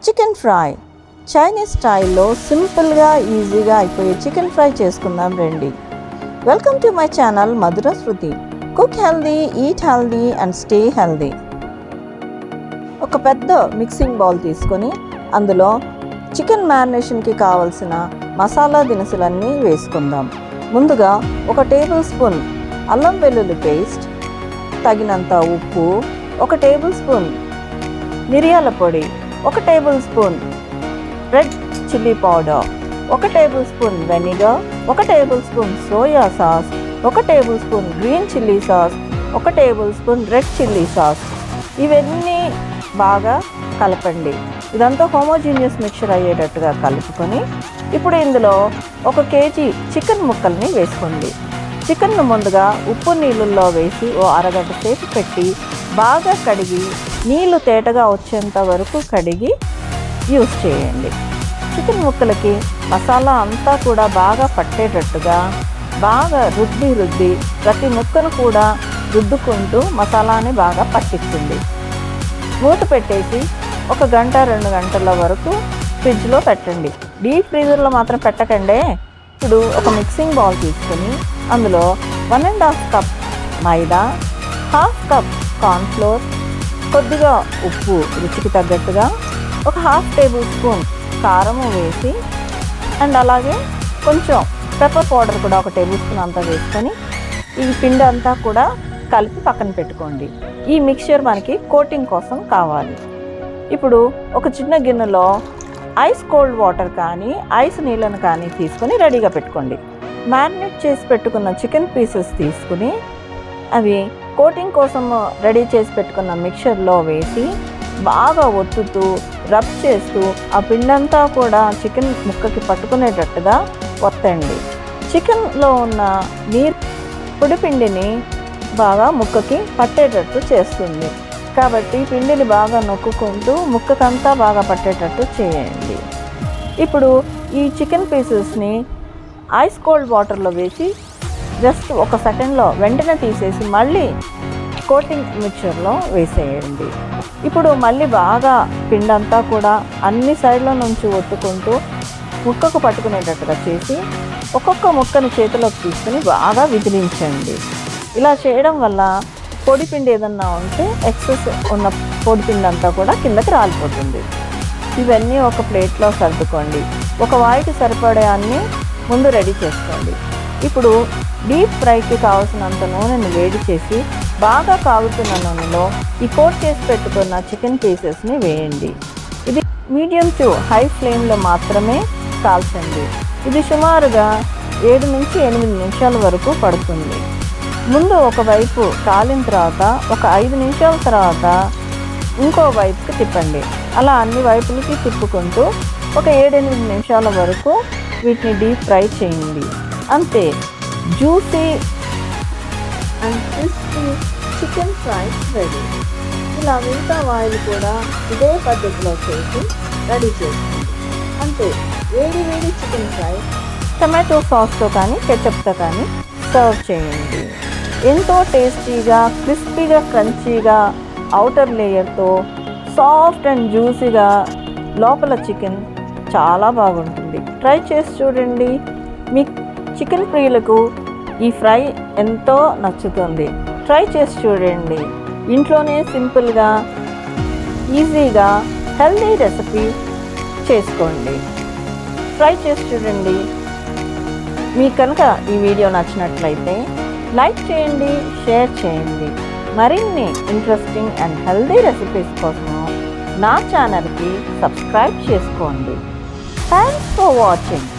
chicken fry Chinese స్టైల్లో సింపుల్గా ఈజీగా అయిపోయే చికెన్ ఫ్రై చేసుకుందాం రండి welcome to my channel Madhura Shruti cook healthy eat healthy and stay healthy ఒక పెద్ద మిక్సింగ్ బౌల్ తీసుకొని అందులో చికెన్ మ్యారినేషన్కి కావలసిన మసాలా దినుసులన్నీ వేసుకుందాం ముందుగా ఒక టేబుల్ స్పూన్ అల్లం వెల్లుల్లి పేస్ట్ తగినంత ఉప్పు ఒక టేబుల్ స్పూన్ మిరియాల పొడి ఒక tablespoon red chilli powder ఒక టేబుల్ స్పూన్ వెనిగర్ ఒక టేబుల్ స్పూన్ సోయా సాస్ ఒక tablespoon green chilli sauce ఒక tablespoon red chilli sauce ఇవన్నీ బాగా కలపండి ఇదంతా హోమోజీనియస్ మిక్చర్ అయ్యేటట్టుగా కలుపుకొని ఇప్పుడు ఇందులో ఒక కేజీ చికెన్ ముక్కల్ని వేసుకోండి చికెన్ను ముందుగా ఉప్పు నీళ్ళల్లో వేసి ఓ అరగంట సేపు పెట్టి బాగా కడిగి నీళ్లు తేటగా వచ్చేంత వరకు కడిగి యూస్ చేయండి చికెన్ ముక్కలకి మసాలా అంతా కూడా బాగా పట్టేటట్టుగా బాగా రుద్ది రుద్ది ప్రతి ముక్కను కూడా రుద్దుకుంటూ మసాలాని బాగా పట్టించింది మూత పెట్టేసి ఒక గంట రెండు గంటల వరకు ఫ్రిడ్జ్లో పెట్టండి డీప్ ఫ్రీజర్లో మాత్రం పెట్టకండి ఇప్పుడు ఒక మిక్సింగ్ బౌల్ తీసుకొని అందులో one and half cup maida half cup cornflour కొద్దిగా ఉప్పు రుచికి తగ్గట్టుగా ఒక హాఫ్ టేబుల్ స్పూన్ కారము వేసి అండ్ అలాగే కొంచెం పెప్పర్ పౌడర్ కూడా ఒక టేబుల్ స్పూన్ అంతా వేసుకొని ఈ పిండి అంతా కూడా కలిపి పక్కన పెట్టుకోండి ఈ మిక్చర్ మనకి కోటింగ్ కోసం కావాలి ఇప్పుడు ఒక చిన్న గిన్నెలో ఐస్ కోల్డ్ వాటర్ కానీ ఐస్ నీళ్ళను కానీ తీసుకొని రెడీగా పెట్టుకోండి మ్యారినేట్ చేసి పెట్టుకున్న చికెన్ పీసెస్ తీసుకుని అవి కోటింగ్ కోసం రెడీ చేసి పెట్టుకున్న మిక్చర్లో వేసి బాగా ఒత్తుతూ రబ్ చేస్తూ ఆ పిండంతా కూడా చికెన్ ముక్కకి పట్టుకునేటట్టుగా ఒత్తండి చికెన్లో ఉన్న నీరు పొడి పిండిని బాగా ముక్కకి పట్టేటట్టు చేస్తుంది కాబట్టి పిండిని బాగా నొక్కుకుంటూ ముక్కకంతా బాగా పట్టేటట్టు చేయండి ఇప్పుడు ఈ చికెన్ పీసెస్ని ఐస్ కోల్డ్ వాటర్లో వేసి జస్ట్ ఒక సెకండ్లో వెంటనే తీసేసి మళ్ళీ కోటింగ్ మిక్చర్లో వేసేయండి ఇప్పుడు మళ్ళీ బాగా పిండంతా కూడా అన్ని సైడ్ల నుంచి ఒత్తుకుంటూ ముక్కకు పట్టుకునేటట్టుగా చేసి ఒక్కొక్క ముక్కని చేతిలోకి తీసుకుని బాగా విదిలించండి ఇలా చేయడం వల్ల పొడి పిండి ఏదన్నా ఉంటే ఎక్సెస్ ఉన్న పొడి పిండి అంతా కూడా కిందకి రాలిపోతుంది ఇవన్నీ ఒక ప్లేట్లో సర్దుకోండి ఒక వాయికి సరిపడే అన్ని ముందు రెడీ చేసుకోండి ఇప్పుడు డీప్ ఫ్రైకి కావాల్సినంత నూనెను వేడి చేసి బాగా కాగుతున్న నూనెలో ఈ కోట్ చేసి పెట్టుకున్న చికెన్ పీసెస్ని వేయండి ఇది మీడియం టు హై ఫ్లేమ్లో మాత్రమే కాల్చండి ఇది సుమారుగా ఏడు నుంచి ఎనిమిది నిమిషాల వరకు పడుతుంది ముందు ఒకవైపు కాలిన తర్వాత ఒక ఐదు నిమిషాల తర్వాత ఇంకో వైపుకి తిప్పండి అలా అన్ని వైపులకి తిప్పుకుంటూ ఒక ఏడెనిమిది నిమిషాల వరకు వీటిని డీప్ ఫ్రై చేయండి అంతే juicy and crispy chicken fry ready ఇలా మిగతా ఆయిల్ కూడా ఇదే పద్ధతిలో చేసి రెడీ చేస్తుంది అంతే వేడి వేడి చికెన్ ఫ్రై టమాటో సాస్తో కానీ కెచప్తో కానీ సర్వ్ చేయండి ఎంతో టేస్టీగా క్రిస్పీగా క్రంచీగా అవుటర్ లేయర్తో సాఫ్ట్ అండ్ జ్యూసీగా లోపల చికెన్ చాలా బాగుంటుంది ట్రై చేసి చూడండి మీ చికెన్ ప్రియులకు ఈ ఫ్రై ఎంతో నచ్చుతుంది ట్రై చేసి చూడండి ఇంట్లోనే సింపుల్గా ఈజీగా హెల్దీ రెసిపీ చేసుకోండి ట్రై చేసి చూడండి మీకు కనుక ఈ వీడియో నచ్చినట్లయితే లైక్ చేయండి షేర్ చేయండి మరిన్ని ఇంట్రెస్టింగ్ అండ్ హెల్దీ రెసిపీస్ కోసం నా ఛానల్కి సబ్స్క్రైబ్ చేసుకోండి థ్యాంక్స్ ఫర్ వాచింగ్